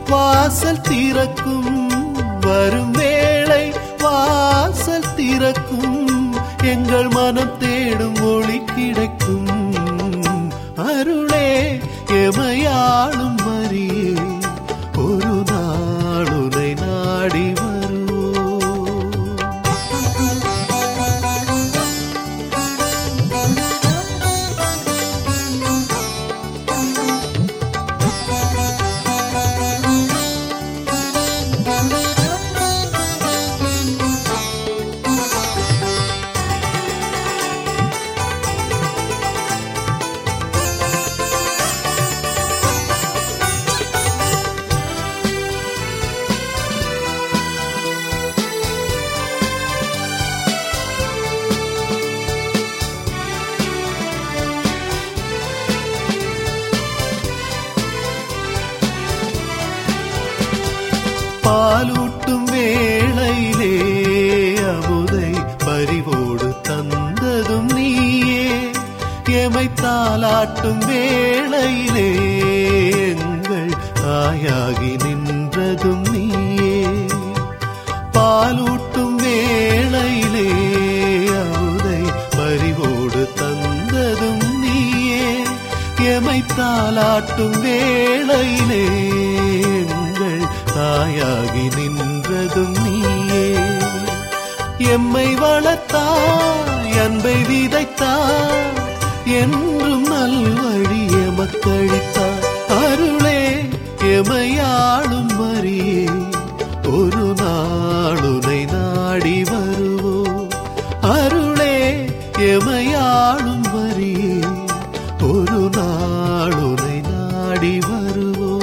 வாசல் திறக்கும் வரும் வேளை வாசல் திறக்கும் எங்கள் மனம் தேடும் ஒளி கிடைக்கும் அருளே எமையாளும் மரியே ஒரு நாளுனை நாடி வருவோம் பாலூட்டும் வேளையிலே அமுதை பறிவோடு தந்ததும் நீயே எமை தாலாட்டும் வேளையிலே எங்கள் தாயாகி நின்றதும் நீயே பாலூட்டும் வேளையிலே அமுதை பறிவோடு தந்ததும் நீயே எமை தாலாட்டும் வேளையிலே எங்கள் தாயாகி நின்றதும் நீயே எம்மை வளர்த்தாய் அன்பை விதைத்தாய் என்றும் நல்வழி எமக்களித்தாய் அருளே எமையாளும் மரியே ஒரு நாளுனை நாடி வருவோம் அருளே எமையாளும் மரியே ஒரு நாளுனை நாடி வருவோம்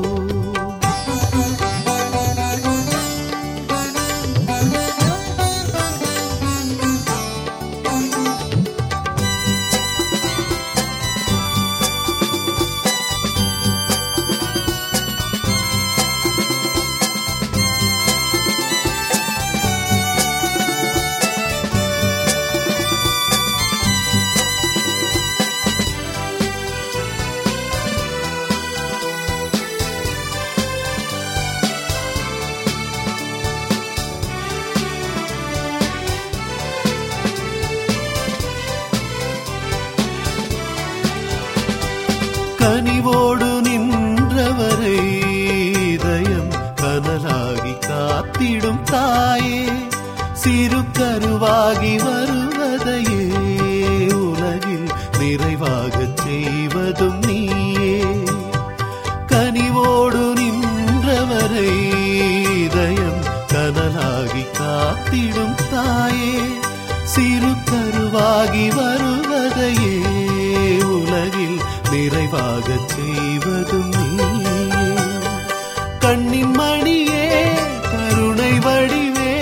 கனிவோடு நின்றவரை இதயம் கனலாகி காத்திடும் தாயே சிறு கருவாகி வருவதையே உலகில் நிறைவாகச் செய்வதும் நீயே கனிவோடு நின்றவரை இதயம் கனலாகி காத்திடும் தாயே சிறு கருவாகி வருவதையே உலகில் நிறைவாகச் செய்வதும் நீயே கண்ணின் மணியே கருணை வடிவே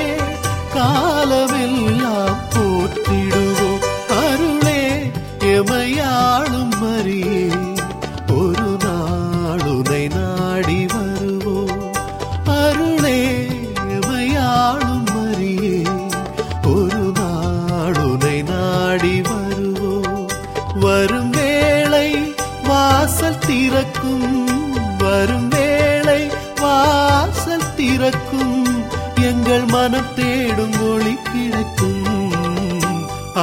காலமெல்லாம் போற்றிடுவோம் அருளே எமையாளும் மரியே ஒரு நாளுனை நாடி வருவோம் அருளே எமையாளும் மரியே ஒரு நாளுனை நாடி வருவோம் வரும் வேளை வாசல் திறக்கும் வரும் வேளை வாசல் திறக்கும் எங்கள் மனம் தேடும் ஒளி கிடைக்கும்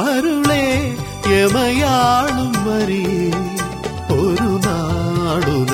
அருளே எமையாளும் மரியே ஒரு நாளுனை